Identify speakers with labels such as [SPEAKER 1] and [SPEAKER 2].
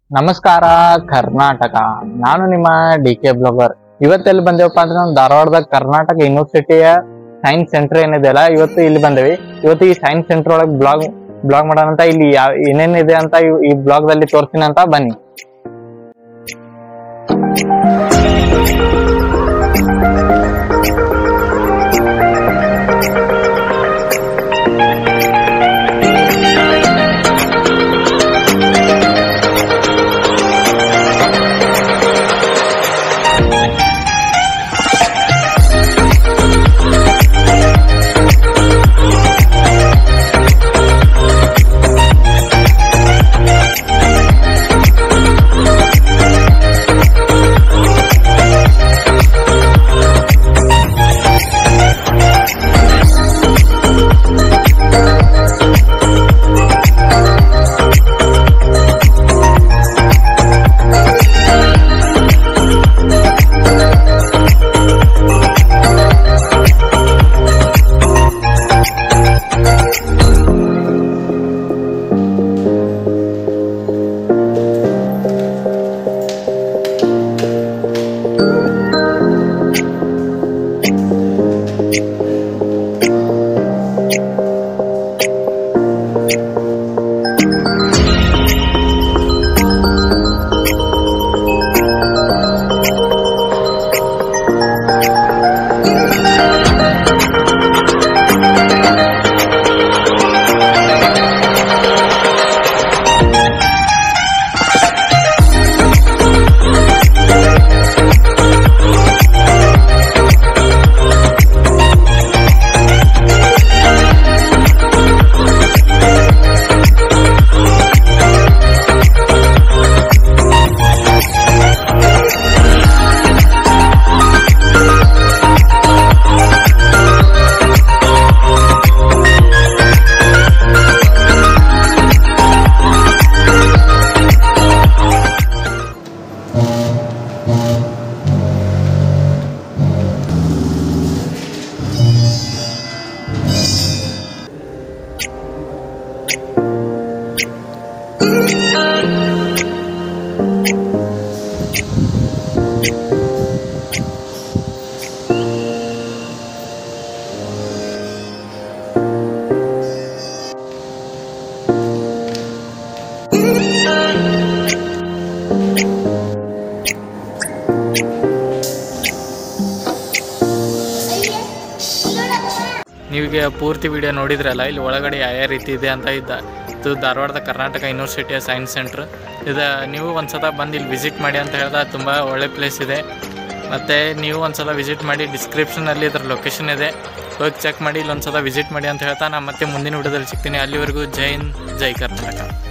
[SPEAKER 1] ನಮಸ್ಕಾರ ಕರ್ನಾಟಕ ನಾನು ನಿಮ್ಮ ಡಿ ಕೆ ಬ್ಲಾಗರ್ ಇವತ್ತೆಲ್ಲಿ ಬಂದೇವಪ್ಪ ಅಂದ್ರೆ ನಾವು ಧಾರವಾಡದಾಗ ಕರ್ನಾಟಕ ಯೂನಿವರ್ಸಿಟಿಯ ಸೈನ್ಸ್ ಸೆಂಟರ್ ಏನಿದೆಯಲ್ಲ ಇವತ್ತು ಇಲ್ಲಿ ಬಂದೇವಿ ಇವತ್ತು ಈ ಸೈನ್ಸ್ ಸೆಂಟರ್ ಒಳಗೆ ಬ್ಲಾಗ್ ಬ್ಲಾಗ್ ಮಾಡೋಣ ಅಂತ ಇಲ್ಲಿ ಯಾವ ಏನೇನಿದೆ ಅಂತ ಇವ್- ಈ ಬ್ಲಾಗ್ ದಲ್ಲಿ ತೋರಿಸ್ತೀನಿ ಅಂತ ಬನ್ನಿ ನೀವೀಗ ಪೂರ್ತಿ ವಿಡಿಯೋ ನೋಡಿದ್ರಲ್ಲ ಇಲ್ಲಿ ಒಳಗಡೆ ಯಾವ ಯಾವ ರೀತಿ ಇದೆ ಅಂತ ಇದ್ದ ಇದು ಧಾರವಾಡದ ಕರ್ನಾಟಕ ಯೂನಿವರ್ಸಿಟಿಯ ಸೈನ್ಸ್ ಸೆಂಟ್ರ್ ಇದು ನೀವು ಒಂದ್ಸಲ ಬಂದು ಇಲ್ಲಿ ವಿಸಿಟ್ ಮಾಡಿ ಅಂತ ಹೇಳಿದ ತುಂಬ ಒಳ್ಳೆ ಪ್ಲೇಸ್ ಇದೆ ಮತ್ತು ನೀವು ಒಂದ್ಸಲ ವಿಸಿಟ್ ಮಾಡಿ ಡಿಸ್ಕ್ರಿಪ್ಷನಲ್ಲಿ ಇದ್ರ ಲೊಕೇಶನ್ ಇದೆ ಹೋಗಿ ಚೆಕ್ ಮಾಡಿ ಇಲ್ಲಿ ಒಂದ್ಸಲ ವಿಸಿಟ್ ಮಾಡಿ ಅಂತ ಹೇಳ್ತಾ ನಾನು ಮತ್ತೆ ಮುಂದಿನ ವಿಡಿಯೋದಲ್ಲಿ ಸಿಗ್ತೀನಿ ಅಲ್ಲಿವರೆಗೂ ಜೈ ಹಿಂದ್ ಜೈ ಕರ್ನಾಟಕ